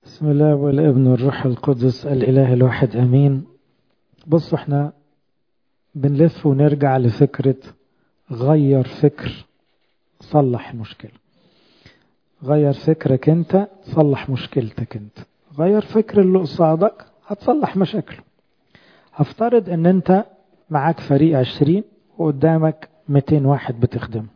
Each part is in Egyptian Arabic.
بسم الله والابن والروح القدس الإله الواحد أمين بصوا احنا بنلف ونرجع لفكرة غير فكر صلح مشكلة غير فكرك انت تصلح مشكلتك انت غير فكر اللي قصادك هتصلح مشاكله هفترض ان انت معاك فريق عشرين وقدامك 200 واحد بتخدمه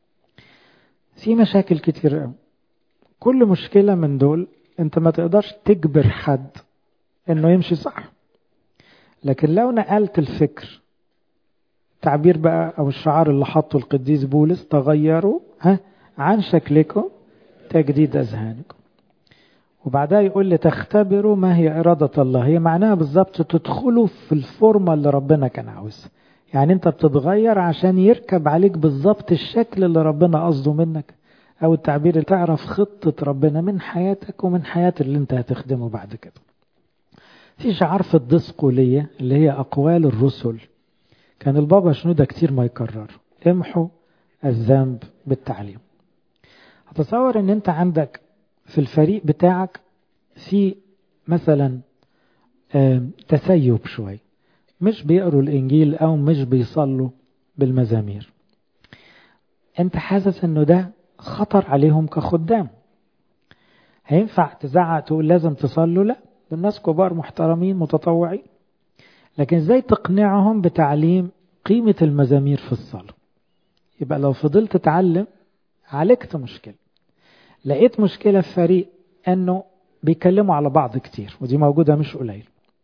في مشاكل كتير قوي كل مشكلة من دول انت ما تقدرش تجبر حد انه يمشي صح لكن لو نقلت الفكر تعبير بقى او الشعار اللي حطه القديس بولس تغيروا ها عن شكلكم تجديد اذهانكم وبعدها يقول لي تختبروا ما هي إرادة الله هي معناها بالظبط تدخلوا في الفورمة اللي ربنا كان عاوزها يعني انت بتتغير عشان يركب عليك بالظبط الشكل اللي ربنا قصده منك او التعبير اللي تعرف خطة ربنا من حياتك ومن حياة اللي انت هتخدمه بعد كده في شعار في الدسقولية اللي هي أقوال الرسل كان البابا شنودة كتير ما يكرر امحوا الذنب بالتعليم هتصور ان انت عندك في الفريق بتاعك في مثلا تسيب شوي مش بيقروا الانجيل او مش بيصلوا بالمزامير انت حاسس انه ده خطر عليهم كخدام هينفع تزعق تقول لازم تصلوا لا الناس كبار محترمين متطوعين لكن ازاي تقنعهم بتعليم قيمة المزامير في الصلاة يبقى لو فضلت تتعلم عالجت مشكلة لقيت مشكلة في فريق انه بيكلموا على بعض كتير ودي موجودة مش قليل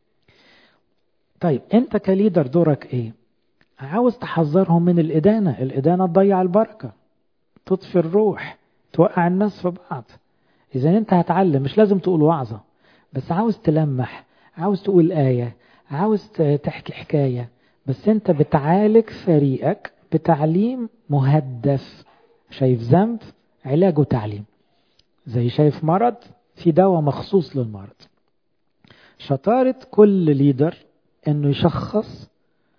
طيب انت كليدر دورك ايه عاوز تحذرهم من الإدانة الإدانة تضيع البركة تطفي الروح توقع الناس في بعض إذا أنت هتعلم مش لازم تقول وعظة بس عاوز تلمح عاوز تقول آية عاوز تحكي حكاية بس أنت بتعالج فريقك بتعليم مهدف شايف ذنب علاجه تعليم زي شايف مرض في دواء مخصوص للمرض شطارة كل ليدر انه يشخص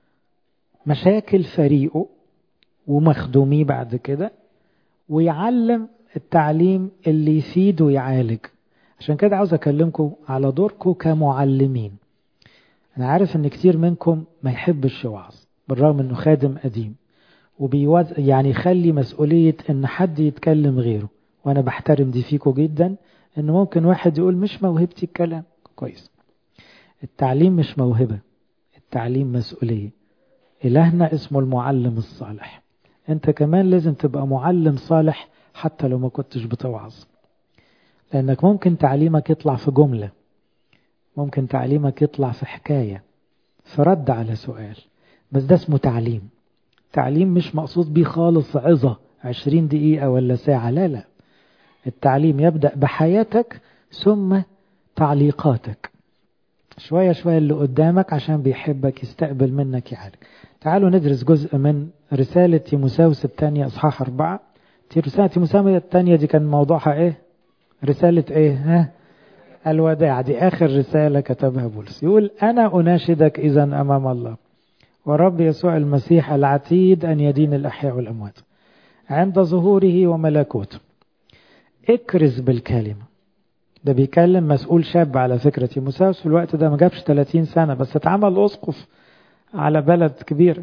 مشاكل فريقه ومخدوميه بعد كده ويعلم التعليم اللي يفيد ويعالج عشان كده عاوز اكلمكم على دوركم كمعلمين انا عارف ان كتير منكم ما يحبش يوعظ بالرغم انه خادم قديم وبيوز يعني يخلي مسؤولية ان حد يتكلم غيره وانا بحترم دي فيكم جدا ان ممكن واحد يقول مش موهبتي الكلام كويس التعليم مش موهبة التعليم مسؤولية إلهنا اسمه المعلم الصالح انت كمان لازم تبقى معلم صالح حتى لو ما كنتش بتوعظ لانك ممكن تعليمك يطلع في جملة ممكن تعليمك يطلع في حكاية في رد على سؤال بس ده اسمه تعليم تعليم مش مقصود بيه خالص عظة عشرين دقيقة ولا ساعة لا لا التعليم يبدأ بحياتك ثم تعليقاتك شوية شوية اللي قدامك عشان بيحبك يستقبل منك يعالج تعالوا ندرس جزء من رسالة تيموساوس الثانية إصحاح أربعة رسالة تيموساوس الثانية دي كان موضوعها إيه؟ رسالة إيه؟ ها؟ الوداع دي آخر رسالة كتبها بولس يقول أنا أناشدك إذا أمام الله ورب يسوع المسيح العتيد أن يدين الأحياء والأموات عند ظهوره وملكوته اكرز بالكلمة ده بيكلم مسؤول شاب على فكرة تيموساوس في الوقت ده ما جابش 30 سنة بس اتعمل أسقف على بلد كبير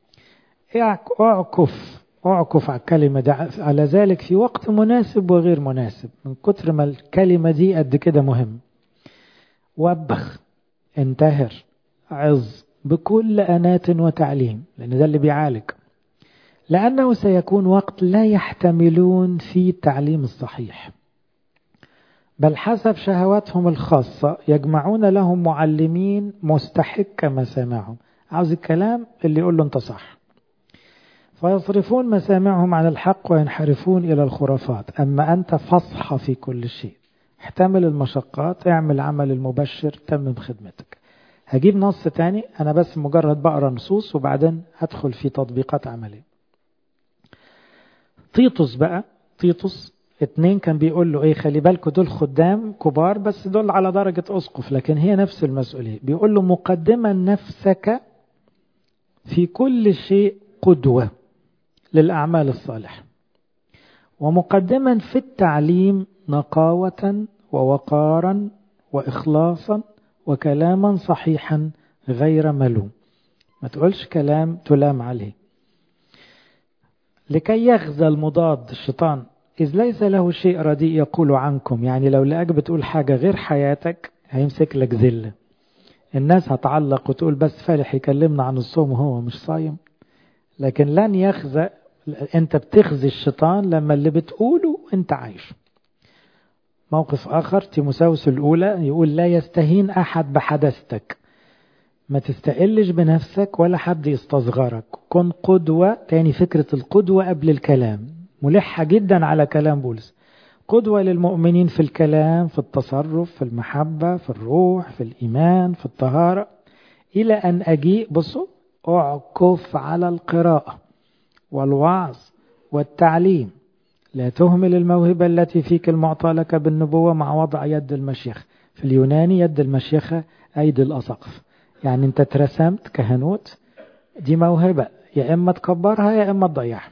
اعكف اعكف على الكلمة دي على ذلك في وقت مناسب وغير مناسب من كتر ما الكلمة دي قد كده مهم وبخ انتهر عظ بكل أنات وتعليم لأن ده اللي بيعالج لأنه سيكون وقت لا يحتملون فيه التعليم الصحيح بل حسب شهواتهم الخاصة يجمعون لهم معلمين مستحق مسامعهم عاوز الكلام اللي يقول له انت صح فيصرفون مسامعهم عن الحق وينحرفون إلى الخرافات أما أنت فصح في كل شيء احتمل المشقات اعمل عمل المبشر تمم خدمتك هجيب نص تاني أنا بس مجرد بقرا نصوص وبعدين هدخل في تطبيقات عملية طيطس بقى طيطس اتنين كان بيقول له ايه خلي بالكوا دول خدام كبار بس دول على درجة اسقف لكن هي نفس المسؤولية بيقول له مقدما نفسك في كل شيء قدوة للأعمال الصالحة ومقدما في التعليم نقاوة ووقارا وإخلاصا وكلاما صحيحا غير ملوم ما تقولش كلام تلام عليه لكي يغزى المضاد الشيطان إذ ليس له شيء رديء يقول عنكم يعني لو لقاك بتقول حاجة غير حياتك هيمسك لك زلة الناس هتعلق وتقول بس فالح يكلمنا عن الصوم وهو مش صايم لكن لن يخزى انت بتخزي الشيطان لما اللي بتقوله انت عايش موقف آخر تيموساوس الأولى يقول لا يستهين أحد بحدثتك ما تستقلش بنفسك ولا حد يستصغرك كن قدوة تاني فكرة القدوة قبل الكلام ملحة جدا على كلام بولس قدوة للمؤمنين في الكلام في التصرف في المحبة في الروح في الإيمان في الطهارة إلى أن أجيء بصوا أعكف على القراءة والوعظ والتعليم لا تهمل الموهبة التي فيك المعطى لك بالنبوة مع وضع يد المشيخ في اليوناني يد المشيخة أيدي الأسقف يعني أنت اترسمت كهنوت دي موهبة يا إما تكبرها يا إما تضيعها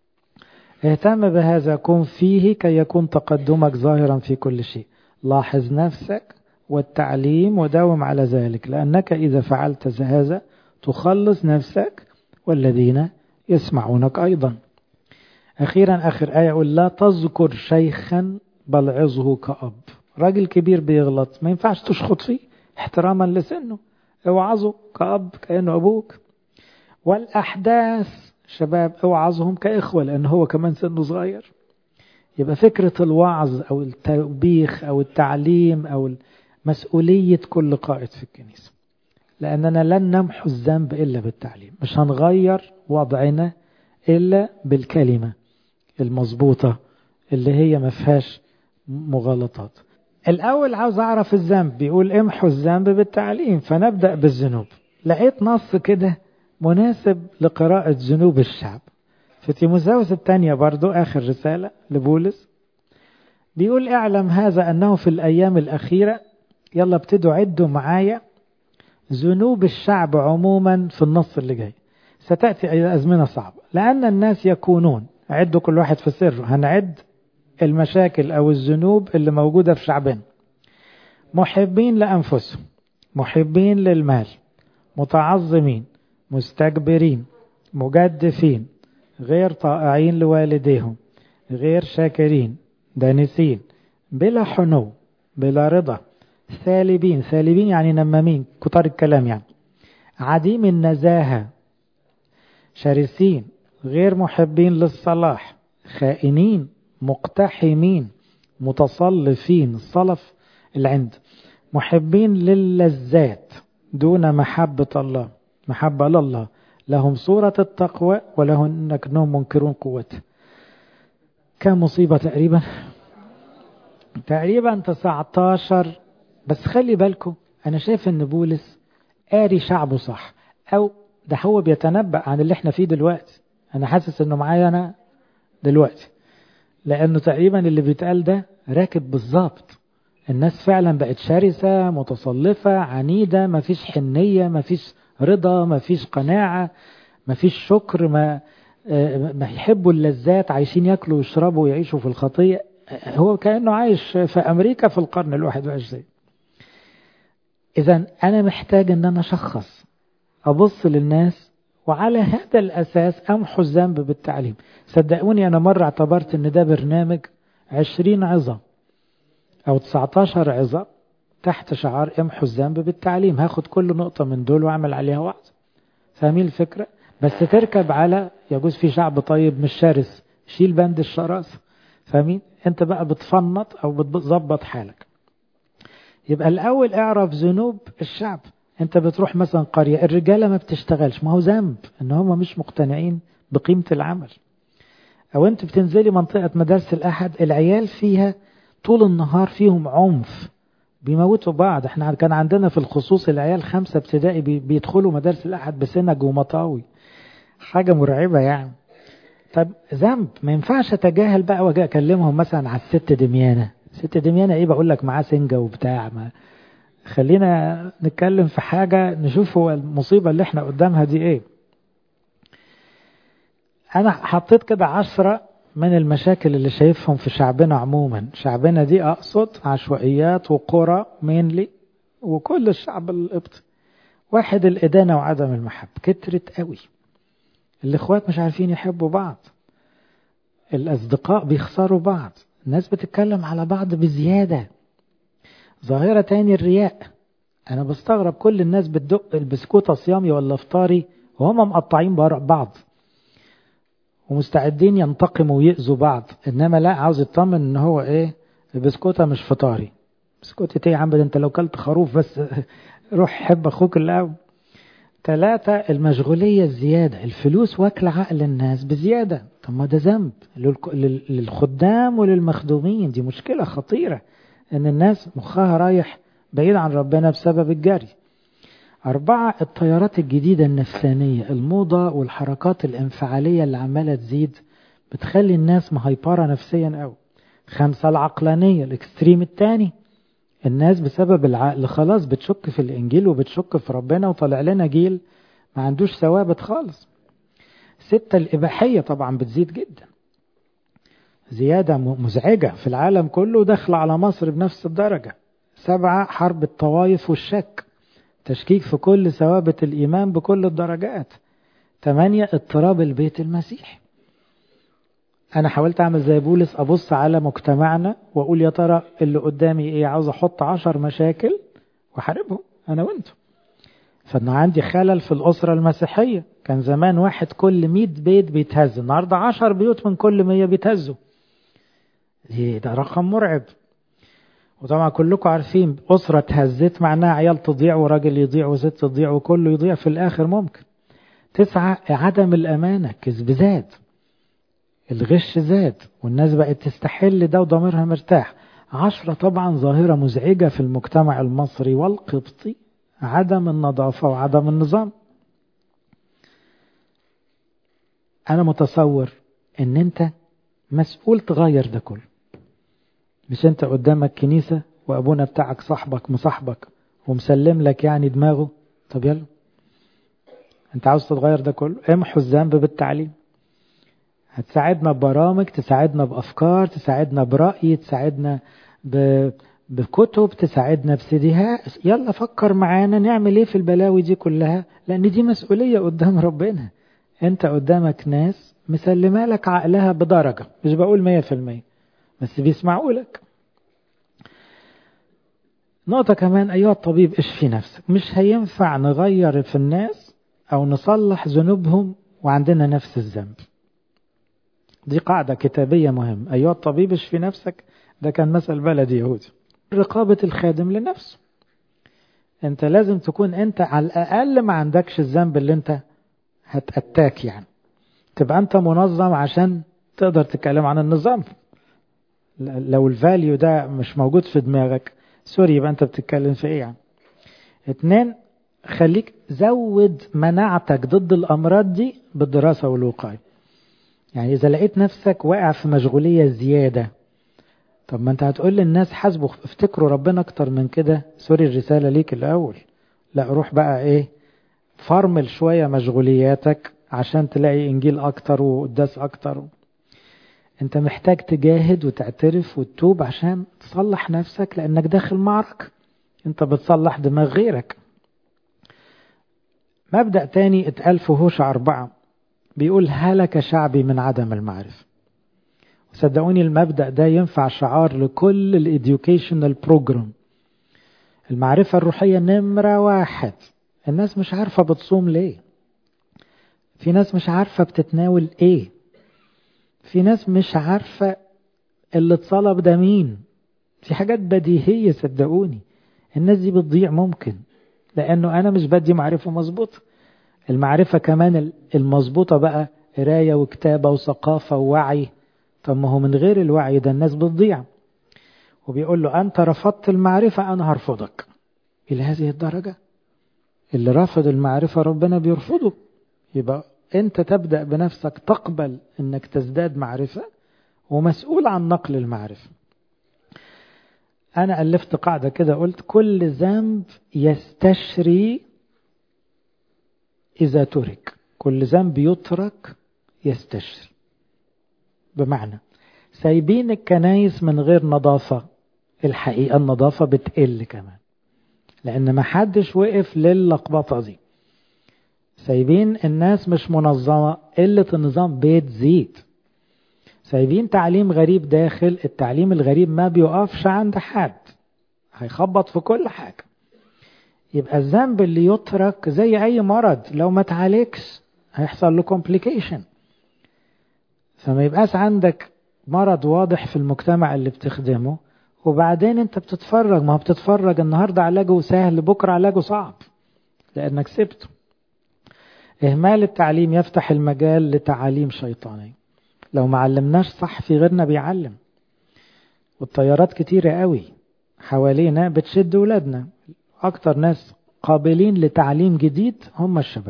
اهتم بهذا كن فيه كي يكون تقدمك ظاهرا في كل شيء لاحظ نفسك والتعليم وداوم على ذلك لأنك إذا فعلت هذا تخلص نفسك والذين يسمعونك أيضا أخيرا آخر آية يقول لا تذكر شيخا بل عظه كأب راجل كبير بيغلط ما ينفعش تشخط فيه احتراما لسنه اوعظه كأب كأنه أبوك والأحداث شباب اوعظهم كإخوة لأن هو كمان سنه صغير يبقى فكرة الوعظ أو التوبيخ أو التعليم أو مسؤولية كل قائد في الكنيسة لأننا لن نمحو الذنب إلا بالتعليم مش هنغير وضعنا إلا بالكلمة المظبوطة اللي هي ما فيهاش مغالطات الأول عاوز أعرف الذنب بيقول امحوا الذنب بالتعليم فنبدأ بالذنوب لقيت نص كده مناسب لقراءة ذنوب الشعب في تيموثاوس الثانية برضو آخر رسالة لبولس بيقول اعلم هذا أنه في الأيام الأخيرة يلا ابتدوا عدوا معايا ذنوب الشعب عموما في النص اللي جاي ستأتي أزمنة صعبة لأن الناس يكونون عدوا كل واحد في سره هنعد المشاكل أو الذنوب اللي موجودة في شعبنا محبين لأنفسهم محبين للمال متعظمين مستكبرين مجدفين غير طائعين لوالديهم غير شاكرين دانسين بلا حنو بلا رضا ثالبين ثالبين يعني نمامين كتار الكلام يعني عديم النزاهة شرسين غير محبين للصلاح خائنين مقتحمين متصلفين الصلف العند محبين للذات دون محبة الله محبة لله لهم صورة التقوى ولهم نكنهم منكرون قوته كم مصيبة تقريبا تقريبا 19 بس خلي بالكم أنا شايف إن بولس قاري شعبه صح أو ده هو بيتنبأ عن اللي احنا فيه دلوقتي أنا حاسس إنه معايا أنا دلوقتي لأنه تقريبا اللي بيتقال ده راكب بالظبط الناس فعلا بقت شرسة متصلفة عنيدة مفيش حنية مفيش رضا مفيش قناعة مفيش شكر ما ما يحبوا اللذات عايشين ياكلوا ويشربوا ويعيشوا في الخطية هو كأنه عايش في أمريكا في القرن الواحد وعشرين إذا أنا محتاج أن أنا أشخص أبص للناس وعلى هذا الأساس أمحو الذنب بالتعليم صدقوني أنا مرة اعتبرت أن ده برنامج عشرين عظة أو 19 عظة تحت شعار امحو الذنب بالتعليم هاخد كل نقطة من دول وأعمل عليها وعظ فاهمين الفكرة بس تركب على يجوز في شعب طيب مش شرس شيل بند الشراسة فاهمين انت بقى بتفنط او بتظبط حالك يبقى الاول اعرف ذنوب الشعب انت بتروح مثلا قرية الرجالة ما بتشتغلش ما هو ذنب ان هم مش مقتنعين بقيمة العمل او انت بتنزلي منطقة مدارس الاحد العيال فيها طول النهار فيهم عنف بيموتوا بعض احنا كان عندنا في الخصوص العيال خمسة ابتدائي بيدخلوا مدارس الاحد بسنج ومطاوي حاجة مرعبة يعني طب ذنب ما ينفعش اتجاهل بقى واجي اكلمهم مثلا على الست دميانة ست دميانة ايه بقول لك معاه سنجة وبتاع ما خلينا نتكلم في حاجة نشوف هو المصيبة اللي احنا قدامها دي ايه انا حطيت كده عشرة من المشاكل اللي شايفهم في شعبنا عموما شعبنا دي أقصد عشوائيات وقرى مينلي وكل الشعب القبطي واحد الإدانة وعدم المحبة كترت قوي الإخوات مش عارفين يحبوا بعض الأصدقاء بيخسروا بعض الناس بتتكلم على بعض بزيادة ظاهرة تاني الرياء أنا بستغرب كل الناس بتدق البسكوتة صيامي ولا فطاري وهم مقطعين بعض ومستعدين ينتقموا ويأذوا بعض إنما لا عاوز يطمن إن هو إيه البسكوتة مش فطاري بسكوتة إيه يا عم ده أنت لو كلت خروف بس روح حب أخوك الأول ثلاثة المشغولية الزيادة الفلوس واكلة عقل الناس بزيادة طب ما ده ذنب للخدام وللمخدومين دي مشكلة خطيرة ان الناس مخها رايح بعيد عن ربنا بسبب الجري أربعة التيارات الجديدة النفسانية الموضة والحركات الانفعالية اللي عمالة تزيد بتخلي الناس مهيبرة نفسيا أوي خمسة العقلانية الاكستريم التاني الناس بسبب العقل خلاص بتشك في الإنجيل وبتشك في ربنا وطلع لنا جيل ما عندوش ثوابت خالص ستة الإباحية طبعا بتزيد جدا زيادة مزعجة في العالم كله داخلة على مصر بنفس الدرجة سبعة حرب الطوائف والشك تشكيك في كل ثوابت الإيمان بكل الدرجات ثمانية اضطراب البيت المسيحي أنا حاولت أعمل زي بولس أبص على مجتمعنا وأقول يا ترى اللي قدامي إيه عاوز أحط عشر مشاكل وحاربهم أنا وأنتم فأنا عندي خلل في الأسرة المسيحية كان زمان واحد كل مئة بيت بيتهز النهاردة عشر بيوت من كل مية بيتهزوا ده رقم مرعب وطبعا كلكم عارفين أسرة اتهزت معناها عيال تضيع وراجل يضيع وست تضيع وكله يضيع في الآخر ممكن تسعة عدم الأمانة كذب زاد الغش زاد والناس بقت تستحل ده وضميرها مرتاح عشرة طبعا ظاهرة مزعجة في المجتمع المصري والقبطي عدم النظافة وعدم النظام أنا متصور إن أنت مسؤول تغير ده كله مش أنت قدامك كنيسة وأبونا بتاعك صاحبك مصاحبك ومسلم لك يعني دماغه طب يلا أنت عاوز تتغير ده كله امحو الذنب بالتعليم هتساعدنا ببرامج تساعدنا بأفكار تساعدنا برأي تساعدنا ب... بكتب تساعدنا بسيديهات يلا فكر معانا نعمل ايه في البلاوي دي كلها لان دي مسؤولية قدام ربنا انت قدامك ناس مسلمة لك عقلها بدرجة مش بقول مية في المية بس بيسمعوا لك نقطة كمان أيها الطبيب اشفي نفسك مش هينفع نغير في الناس أو نصلح ذنوبهم وعندنا نفس الذنب دي قاعدة كتابية مهمة أيها الطبيب اشفي نفسك ده كان مثل بلدي يهودي رقابة الخادم لنفسه انت لازم تكون انت على الأقل ما عندكش الذنب اللي انت هتأتاك يعني تبقى انت منظم عشان تقدر تتكلم عن النظام لو الفاليو ده مش موجود في دماغك سوري يبقى انت بتتكلم في ايه يعني اتنين خليك زود مناعتك ضد الامراض دي بالدراسة والوقاية يعني اذا لقيت نفسك واقع في مشغولية زيادة طب ما انت هتقول للناس حاسبوا افتكروا ربنا اكتر من كده سوري الرسالة ليك الاول لا روح بقى ايه فرمل شوية مشغولياتك عشان تلاقي انجيل اكتر وقداس اكتر انت محتاج تجاهد وتعترف وتتوب عشان تصلح نفسك لانك داخل معركة انت بتصلح دماغ غيرك مبدأ تاني اتقال في هوشع أربعة بيقول هلك شعبي من عدم المعرفة صدقوني المبدأ ده ينفع شعار لكل الإديوكيشنال بروجرام المعرفة الروحية نمرة واحد الناس مش عارفة بتصوم ليه في ناس مش عارفة بتتناول ايه في ناس مش عارفة اللي اتصلب ده مين في حاجات بديهية صدقوني الناس دي بتضيع ممكن لأنه أنا مش بدي معرفة مظبوطة المعرفة كمان المظبوطة بقى قراية وكتابة وثقافة ووعي طب ما هو من غير الوعي ده الناس بتضيع وبيقول له أنت رفضت المعرفة أنا هرفضك إلى هذه الدرجة اللي رافض المعرفة ربنا بيرفضه يبقى أنت تبدأ بنفسك تقبل أنك تزداد معرفة ومسؤول عن نقل المعرفة أنا ألفت قاعدة كده قلت كل ذنب يستشري إذا ترك كل ذنب يترك يستشري بمعنى سايبين الكنايس من غير نظافة الحقيقة النظافة بتقل كمان لأن ما حدش وقف للخبطة دي سايبين الناس مش منظمة قلة النظام بتزيد سايبين تعليم غريب داخل التعليم الغريب ما بيقفش عند حد هيخبط في كل حاجة يبقى الذنب اللي يترك زي أي مرض لو ما تعالجش هيحصل له كومبليكيشن فما يبقاش عندك مرض واضح في المجتمع اللي بتخدمه وبعدين انت بتتفرج ما بتتفرج النهارده علاجه سهل بكره علاجه صعب لانك سبته اهمال التعليم يفتح المجال لتعاليم شيطانيه لو ما علمناش صح في غيرنا بيعلم والطيارات كتيره قوي حوالينا بتشد ولادنا اكتر ناس قابلين لتعليم جديد هم الشباب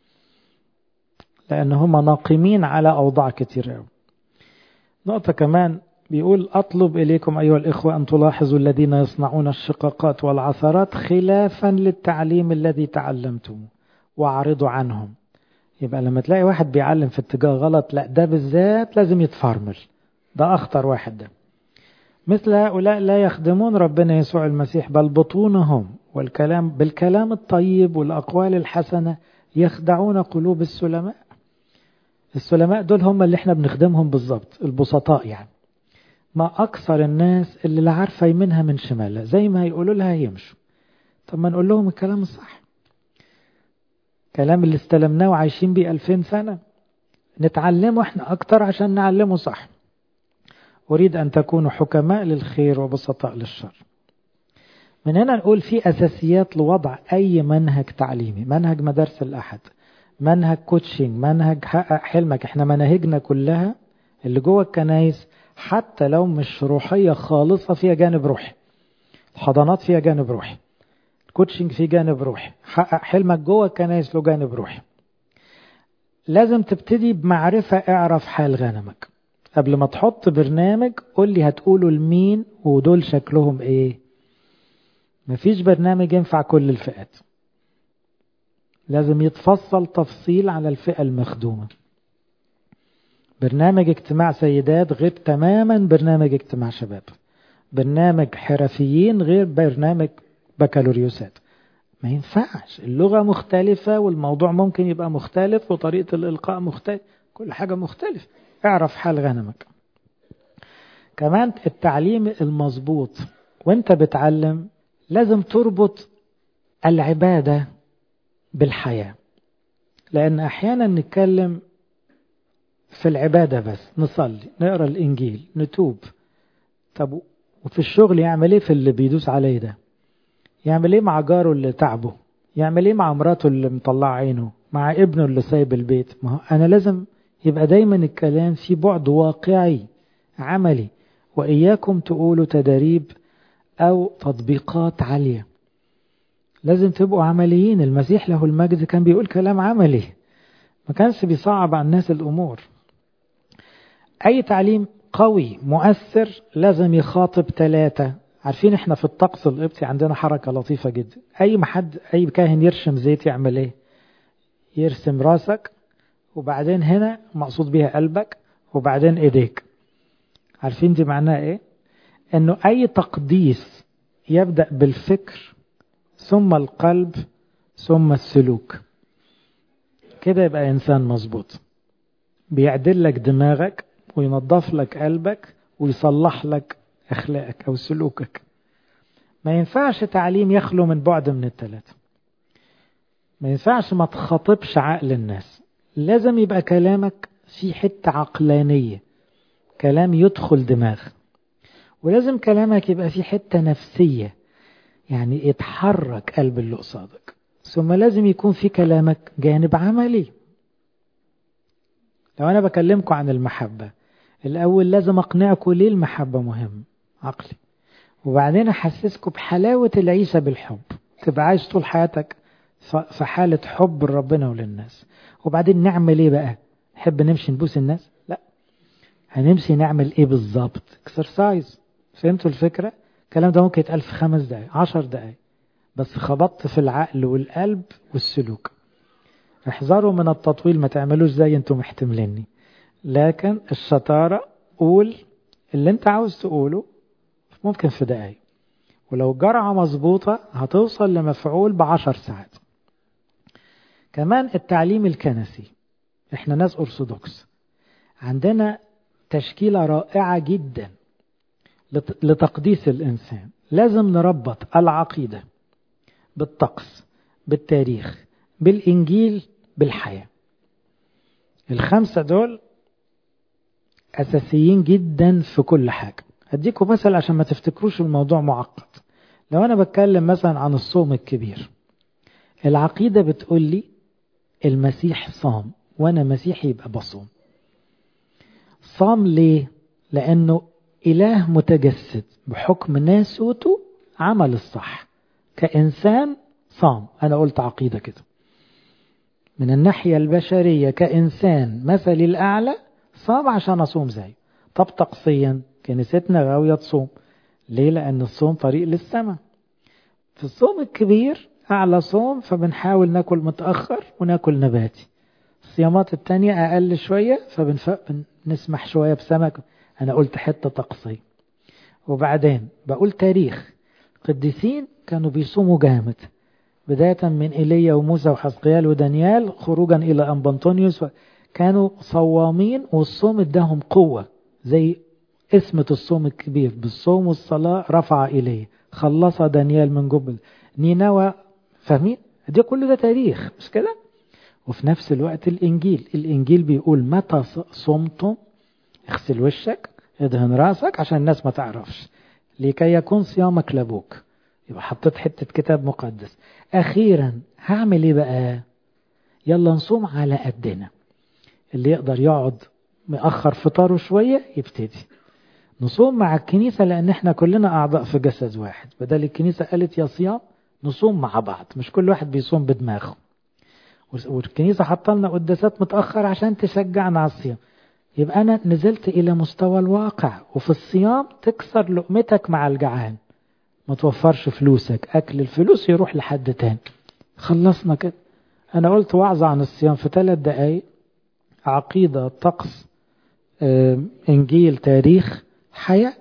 لان هم ناقمين على اوضاع كتير قوي نقطه كمان بيقول أطلب إليكم أيها الإخوة أن تلاحظوا الذين يصنعون الشقاقات والعثرات خلافا للتعليم الذي تعلمتموه واعرضوا عنهم يبقى لما تلاقي واحد بيعلم في اتجاه غلط لا ده بالذات لازم يتفرمل ده أخطر واحد ده مثل هؤلاء لا يخدمون ربنا يسوع المسيح بل بطونهم والكلام بالكلام الطيب والأقوال الحسنة يخدعون قلوب السلماء السلماء دول هم اللي احنا بنخدمهم بالظبط البسطاء يعني ما أكثر الناس اللي لا عارفة يمينها من شمالها زي ما هيقولوا لها يمشوا طب ما نقول لهم الكلام الصح كلام اللي استلمناه وعايشين بيه ألفين سنة نتعلمه احنا أكتر عشان نعلمه صح أريد أن تكونوا حكماء للخير وبسطاء للشر من هنا نقول في أساسيات لوضع أي منهج تعليمي منهج مدارس الأحد منهج كوتشنج منهج حقق حلمك احنا مناهجنا كلها اللي جوه الكنايس حتى لو مش روحية خالصة فيها جانب روحي الحضانات فيها جانب روحي الكوتشنج فيه جانب روحي حقق حلمك جوه الكنايس له جانب روحي لازم تبتدي بمعرفة اعرف حال غنمك قبل ما تحط برنامج قول لي هتقوله لمين ودول شكلهم ايه مفيش برنامج ينفع كل الفئات لازم يتفصل تفصيل على الفئة المخدومة برنامج اجتماع سيدات غير تماما برنامج اجتماع شباب برنامج حرفيين غير برنامج بكالوريوسات ما ينفعش اللغة مختلفة والموضوع ممكن يبقى مختلف وطريقة الإلقاء مختلف كل حاجة مختلف اعرف حال غنمك كمان التعليم المظبوط وانت بتعلم لازم تربط العبادة بالحياة لأن أحيانا نتكلم في العبادة بس نصلي نقرأ الإنجيل نتوب طب وفي الشغل يعمل ايه في اللي بيدوس عليه ده يعمل ايه مع جاره اللي تعبه يعمل ايه مع مراته اللي مطلع عينه مع ابنه اللي سايب البيت ما هو انا لازم يبقى دايما الكلام في بعد واقعي عملي واياكم تقولوا تداريب او تطبيقات عاليه لازم تبقوا عمليين المسيح له المجد كان بيقول كلام عملي ما كانش بيصعب على الناس الامور اي تعليم قوي مؤثر لازم يخاطب ثلاثة عارفين احنا في الطقس القبطي عندنا حركة لطيفة جدا اي ما حد اي كاهن يرشم زيت يعمل ايه يرسم راسك وبعدين هنا مقصود بيها قلبك وبعدين ايديك عارفين دي معناها ايه انه اي تقديس يبدأ بالفكر ثم القلب ثم السلوك كده يبقى انسان مظبوط بيعدل لك دماغك وينظف لك قلبك ويصلح لك اخلاقك او سلوكك ما ينفعش تعليم يخلو من بعد من الثلاثه ما ينفعش ما تخاطبش عقل الناس لازم يبقى كلامك في حته عقلانيه كلام يدخل دماغ ولازم كلامك يبقى في حته نفسيه يعني يتحرك قلب اللي قصادك ثم لازم يكون في كلامك جانب عملي لو انا بكلمكم عن المحبه الاول لازم اقنعكم ليه المحبه مهم عقلي وبعدين احسسكم بحلاوه العيشه بالحب تبقى عايش طول حياتك في حاله حب لربنا وللناس وبعدين نعمل ايه بقى نحب نمشي نبوس الناس لا هنمشي نعمل ايه بالظبط اكسرسايز فهمتوا الفكره الكلام ده ممكن يتقال في خمس دقايق عشر دقايق بس خبطت في العقل والقلب والسلوك احذروا من التطويل ما تعملوش زي انتم محتمليني لكن الشطارة قول اللي انت عاوز تقوله ممكن في دقايق ولو جرعة مظبوطة هتوصل لمفعول بعشر ساعات كمان التعليم الكنسي احنا ناس ارثوذكس عندنا تشكيلة رائعة جدا لتقديس الإنسان لازم نربط العقيدة بالطقس بالتاريخ بالإنجيل بالحياة الخمسة دول أساسيين جدا في كل حاجة هديكم مثل عشان ما تفتكروش الموضوع معقد لو أنا بتكلم مثلا عن الصوم الكبير العقيدة بتقول لي المسيح صام وأنا مسيحي يبقى بصوم صام ليه؟ لأنه إله متجسد بحكم ناسوته عمل الصح كإنسان صام أنا قلت عقيدة كده من الناحية البشرية كإنسان مثلي الأعلى صام عشان أصوم زيه طب طقسيا كنيستنا غاوية تصوم ليه لأن الصوم طريق للسماء في الصوم الكبير أعلى صوم فبنحاول ناكل متأخر وناكل نباتي الصيامات التانية أقل شوية فبنسمح شوية بسمك أنا قلت حتة طقسية وبعدين بقول تاريخ قديسين كانوا بيصوموا جامد بداية من إيليا وموسى وحزقيال ودانيال خروجا إلى أنبنطونيوس كانوا صوامين والصوم اداهم قوة زي اسمة الصوم الكبير بالصوم والصلاة رفع إليه خلص دانيال من جبل نينوى فاهمين دي كل ده تاريخ مش كده وفي نفس الوقت الإنجيل الإنجيل بيقول متى صمتم اغسل وشك ادهن راسك عشان الناس ما تعرفش لكي يكون صيامك لابوك يبقى حطيت حتة كتاب مقدس أخيرا هعمل إيه بقى يلا نصوم على قدنا اللي يقدر يقعد مأخر فطاره شوية يبتدي نصوم مع الكنيسة لأن احنا كلنا أعضاء في جسد واحد بدل الكنيسة قالت يا صيام نصوم مع بعض مش كل واحد بيصوم بدماغه والكنيسة حاطه لنا قداسات متأخر عشان تشجعنا على الصيام يبقى أنا نزلت إلى مستوى الواقع وفي الصيام تكسر لقمتك مع الجعان ما توفرش فلوسك أكل الفلوس يروح لحد تاني خلصنا كده أنا قلت وعظة عن الصيام في ثلاث دقايق عقيدة طقس إنجيل تاريخ حياة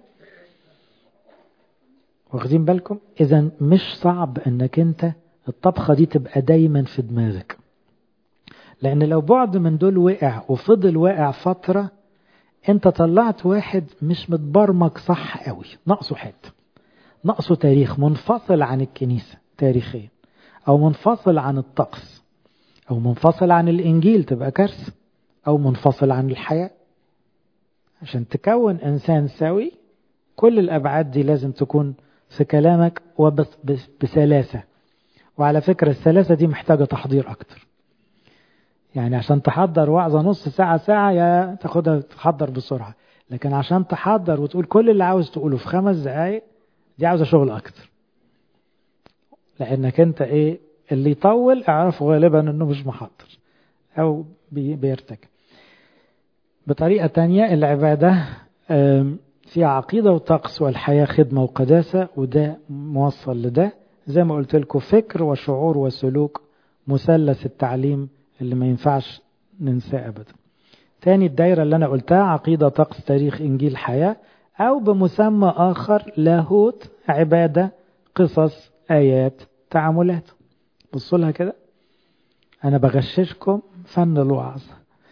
واخدين بالكم إذا مش صعب أنك أنت الطبخة دي تبقى دايما في دماغك لأن لو بعد من دول وقع وفضل واقع فترة أنت طلعت واحد مش متبرمج صح قوي ناقصه حته ناقصه تاريخ منفصل عن الكنيسة تاريخيا أو منفصل عن الطقس أو منفصل عن الإنجيل تبقى كارثة أو منفصل عن الحياة عشان تكون إنسان سوي كل الأبعاد دي لازم تكون في كلامك وبس بسلاسة وعلى فكرة السلاسة دي محتاجة تحضير أكتر يعني عشان تحضر وعظة نص ساعة ساعة يا تاخدها تحضر بسرعة لكن عشان تحضر وتقول كل اللي عاوز تقوله في خمس دقايق دي عاوزة شغل أكتر لأنك أنت إيه اللي يطول اعرفه غالبا أنه مش محضر أو بيرتك بطريقة تانية العبادة فيها عقيدة وطقس والحياة خدمة وقداسة وده موصل لده زي ما قلت لكم فكر وشعور وسلوك مثلث التعليم اللي ما ينفعش ننساه أبدا تاني الدايرة اللي أنا قلتها عقيدة طقس تاريخ إنجيل حياة أو بمسمى آخر لاهوت عبادة قصص آيات تعاملات بصوا لها كده أنا بغششكم فن الوعظ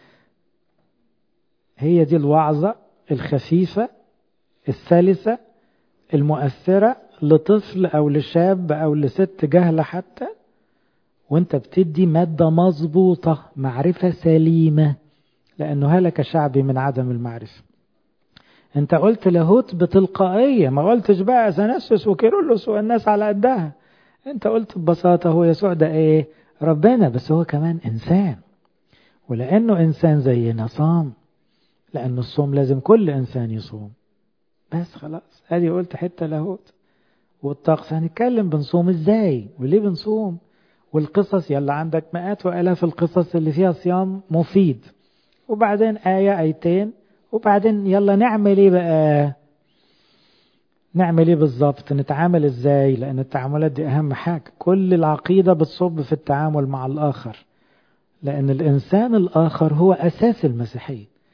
هي دي الوعظة الخفيفة السلسة المؤثرة لطفل أو لشاب أو لست جهلة حتى وانت بتدي مادة مظبوطة معرفة سليمة لأنه هلك شعبي من عدم المعرفة انت قلت لاهوت بتلقائية ما قلتش بقى سنسس وكيرلس والناس على قدها انت قلت ببساطة هو يسوع ده ايه ربنا بس هو كمان انسان ولانه انسان زينا صام لان الصوم لازم كل انسان يصوم بس خلاص ادي قلت حتة لاهوت والطقس هنتكلم بنصوم ازاي وليه بنصوم والقصص يلا عندك مئات والاف القصص اللي فيها صيام مفيد وبعدين آية آيتين وبعدين يلا نعمل ايه بقى نعمل ايه بالظبط نتعامل ازاي لان التعاملات دي اهم حاجة كل العقيدة بتصب في التعامل مع الاخر لان الانسان الاخر هو اساس المسيحية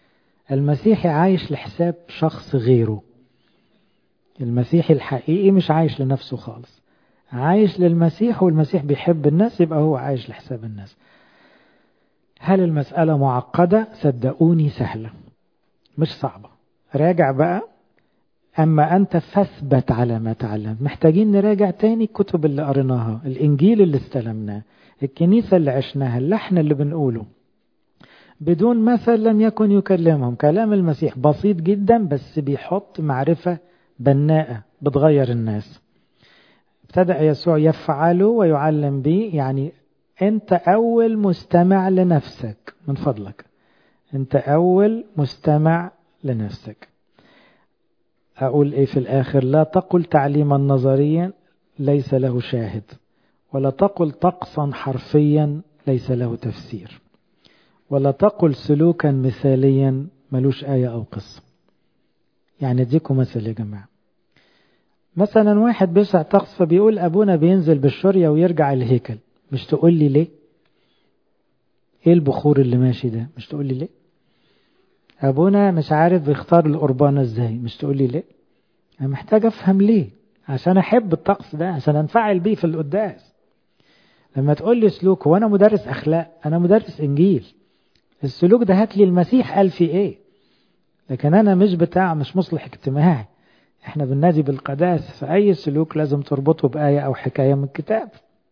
المسيحي عايش لحساب شخص غيره المسيحي الحقيقي مش عايش لنفسه خالص عايش للمسيح والمسيح بيحب الناس يبقى هو عايش لحساب الناس هل المسألة معقدة صدقوني سهلة مش صعبة راجع بقى أما أنت فاثبت على ما تعلم محتاجين نراجع تاني الكتب اللي قريناها الإنجيل اللي استلمناه الكنيسة اللي عشناها اللحن اللي بنقوله بدون مثل لم يكن يكلمهم كلام المسيح بسيط جدا بس بيحط معرفة بناءة بتغير الناس ابتدأ يسوع يفعل ويعلم به يعني انت اول مستمع لنفسك من فضلك انت اول مستمع لنفسك اقول ايه في الاخر لا تقل تعليما نظريا ليس له شاهد ولا تقل طقسا حرفيا ليس له تفسير ولا تقل سلوكا مثاليا ملوش آية أو قصة يعني اديكم مثل يا جماعة مثلا واحد بيسع طقس فبيقول أبونا بينزل بالشرية ويرجع الهيكل مش تقول لي ليه ايه البخور اللي ماشي ده مش تقول لي ليه ابونا مش عارف بيختار القربانه ازاي مش تقول لي ليه انا محتاج افهم ليه عشان احب الطقس ده عشان انفعل بيه في القداس لما تقول لي سلوك وانا مدرس اخلاق انا مدرس انجيل السلوك ده هات لي المسيح قال فيه ايه لكن انا مش بتاع مش مصلح اجتماعي احنا بننادي بالقداس فاي سلوك لازم تربطه بايه او حكايه من الكتاب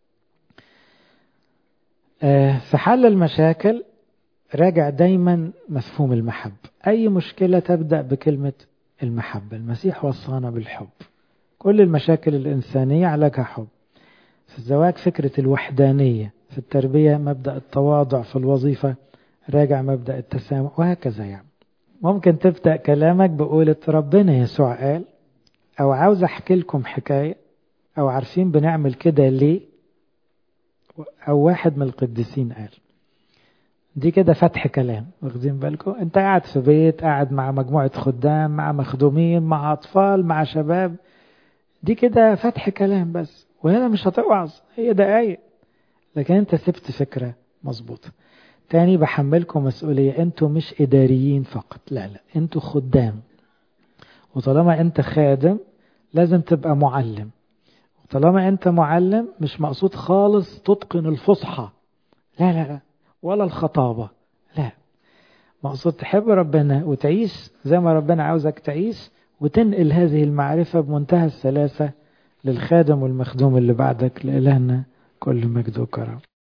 في حل المشاكل راجع دايما مفهوم المحبة أي مشكلة تبدأ بكلمة المحبة المسيح وصانا بالحب كل المشاكل الإنسانية علاجها حب في الزواج فكرة الوحدانية في التربية مبدأ التواضع في الوظيفة راجع مبدأ التسامح وهكذا يعني ممكن تبدأ كلامك بقولة ربنا يسوع قال أو عاوز أحكي لكم حكاية أو عارفين بنعمل كده ليه أو واحد من القديسين قال دي كده فتح كلام واخدين بالكم انت قاعد في بيت قاعد مع مجموعة خدام مع مخدومين مع أطفال مع شباب دي كده فتح كلام بس وهنا مش هتوعظ هي دقايق لكن انت سبت فكرة مظبوطة تاني بحملكم مسؤولية انتوا مش إداريين فقط لا لا انتوا خدام وطالما انت خادم لازم تبقى معلم طالما انت معلم مش مقصود خالص تتقن الفصحى لا لا لا ولا الخطابة لا مقصود تحب ربنا وتعيش زي ما ربنا عاوزك تعيش وتنقل هذه المعرفة بمنتهى السلاسة للخادم والمخدوم اللي بعدك لإلهنا كل مجد وكرم